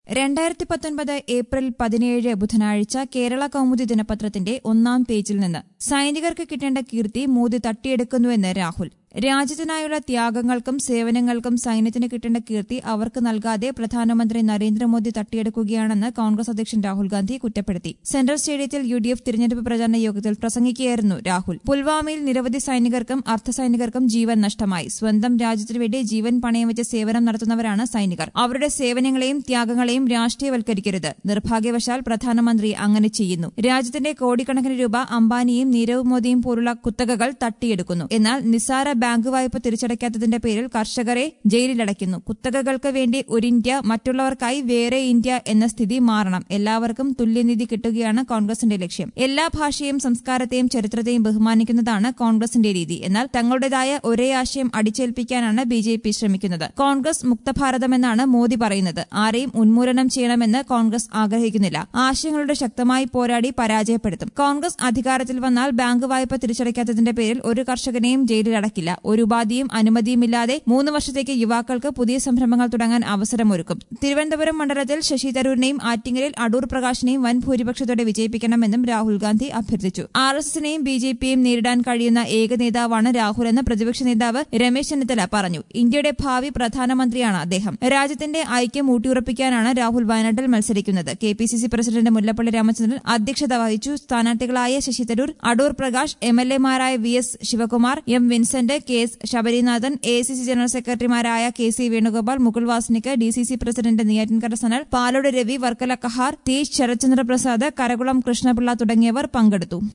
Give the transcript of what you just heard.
രണ്ടായിരത്തി പത്തൊൻപത് ഏപ്രിൽ പതിനേഴ് ബുധനാഴ്ച കേരള കൗമുദി ദിനപത്രത്തിന്റെ ഒന്നാം പേജിൽ നിന്ന് സൈനികർക്ക് കിട്ടേണ്ട കീർത്തി മോദി തട്ടിയെടുക്കുന്നുവെന്ന് രാഹുൽ രാജ്യത്തിനായുള്ള ത്യാഗങ്ങൾക്കും സേവനങ്ങൾക്കും സൈന്യത്തിന് കിട്ടേണ്ട കീർത്തി അവർക്ക് നൽകാതെ പ്രധാനമന്ത്രി നരേന്ദ്രമോദി തട്ടിയെടുക്കുകയാണെന്ന് കോൺഗ്രസ് അധ്യക്ഷൻ രാഹുൽ ഗാന്ധി കുറ്റപ്പെടുത്തി സെൻട്രൽ സ്റ്റേഡിയത്തിൽ യു ഡി എഫ് തിരഞ്ഞെടുപ്പ് പ്രചാരണ യോഗത്തിൽ പ്രസംഗിക്കുകയായിരുന്നു രാഹുൽ പുൽവാമയിൽ നിരവധി സൈനികർക്കും അർദ്ധസൈനികർക്കും ജീവൻ നഷ്ടമായി സ്വന്തം രാജ്യത്തിനു വേണ്ടി ജീവൻ പണയം വെച്ച് സേവനം നടത്തുന്നവരാണ് സൈനികർ അവരുടെ സേവനങ്ങളെയും ത്യാഗങ്ങളെയും രാഷ്ട്രീയവൽക്കരിക്കരുത് നിർഭാഗ്യവശാൽ പ്രധാനമന്ത്രി അങ്ങനെ ചെയ്യുന്നു രാജ്യത്തിന്റെ കോടിക്കണക്കിന് രൂപ അംബാനിയും നീരവ് മോദിയും പോലുള്ള കുത്തകകൾ തട്ടിയെടുക്കുന്നു എന്നാൽ നിസ്സാര ബാങ്ക് വായ്പ തിരിച്ചടയ്ക്കാത്തതിന്റെ പേരിൽ കർഷകരെ ജയിലിലടയ്ക്കുന്നു കുത്തകകൾക്ക് വേണ്ടി ഒരു ഇന്ത്യ മറ്റുള്ളവർക്കായി വേറെ ഇന്ത്യ എന്ന സ്ഥിതി മാറണം എല്ലാവർക്കും തുല്യനീതി കിട്ടുകയാണ് കോൺഗ്രസിന്റെ ലക്ഷ്യം എല്ലാ ഭാഷയും സംസ്കാരത്തെയും ചരിത്രത്തെയും ബഹുമാനിക്കുന്നതാണ് കോൺഗ്രസിന്റെ രീതി എന്നാൽ തങ്ങളുടേതായ ഒരേ ആശയം അടിച്ചേൽപ്പിക്കാനാണ് ബി ജെ പി ശ്രമിക്കുന്നത് കോൺഗ്രസ് മുക്തഭാരതമെന്നാണ് മോദി പറയുന്നത് ആരെയും ഉന്മൂലനം ചെയ്യണമെന്ന് കോൺഗ്രസ് ആഗ്രഹിക്കുന്നില്ല ആശയങ്ങളുടെ ശക്തമായി പോരാടി പരാജയപ്പെടുത്തും കോൺഗ്രസ് അധികാരത്തിൽ വന്നാൽ ബാങ്ക് വായ്പ തിരിച്ചടയ്ക്കാത്തതിന്റെ പേരിൽ ഒരു കർഷകനെയും ജയിലിലടക്കില്ല ഒരു ഉപാധിയും അനുമതിയുമില്ലാതെ മൂന്ന് വർഷത്തേക്ക് യുവാക്കൾക്ക് പുതിയ സംരംഭങ്ങൾ തുടങ്ങാൻ അവസരമൊരുക്കും തിരുവനന്തപുരം മണ്ഡലത്തിൽ ശശി തരൂരിനെയും ആറ്റിങ്ങലിൽ അടൂർ പ്രകാശിനെയും വൻ ഭൂരിപക്ഷത്തോടെ വിജയിപ്പിക്കണമെന്നും രാഹുൽ ഗാന്ധി അഭ്യർത്ഥിച്ചു ആർ എസ് എസിനെയും ബി ജെ പിയും നേരിടാൻ കഴിയുന്ന ഏക നേതാവാണ് രാഹുലെന്ന് പ്രതിപക്ഷ നേതാവ് രമേശ് ചെന്നിത്തല പറഞ്ഞു ഇന്ത്യയുടെ ഭാവി പ്രധാനമന്ത്രിയാണ് അദ്ദേഹം രാജ്യത്തിന്റെ ഐക്യം ഊട്ടിയുറപ്പിക്കാനാണ് രാഹുൽ വയനാട്ടിൽ മത്സരിക്കുന്നത് K P C C president Mullappally Ramachandran അധ്യക്ഷത വഹിച്ചു സ്ഥാനാർത്ഥികളായ ശശി തരൂർ അടൂർ പ്രകാശ് എം എൽ എമാരായ V S Sivakumar M Vincent K S Sabarinathan A C C general സെക്രട്ടറിമാരായ K C Venugopal Mukul Wasnik D C C president Neyyattinkara Sanal Palode Ravi Varkala Kahar T Sarathchandra Prasad Karakulam Krishnapillai തുടങ്ങിയവർ പങ്കെടുത്തു